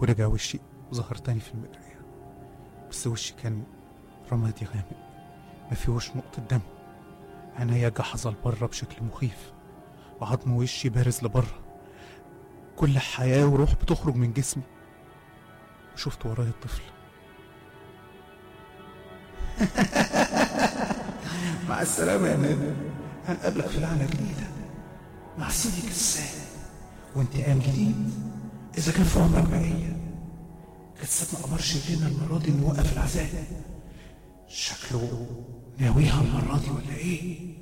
ورجع وشي وظهر تاني في المراية بس وشي كان رمادي غامق ما فيهوش نقطة دم عينيا جحظة لبره بشكل مخيف وعظم وشي بارز لبره كل حياة وروح بتخرج من جسمي وشفت ورايا الطفل مع السلامة يا نادر هنقابلك في لعنة جديدة مع سيدي كسان وانتقام جديد إذا كان في عمرك بقية كسبنا قمر شرينا المرة دي نوقف العذاب شكله ناويها المرة دي ولا إيه؟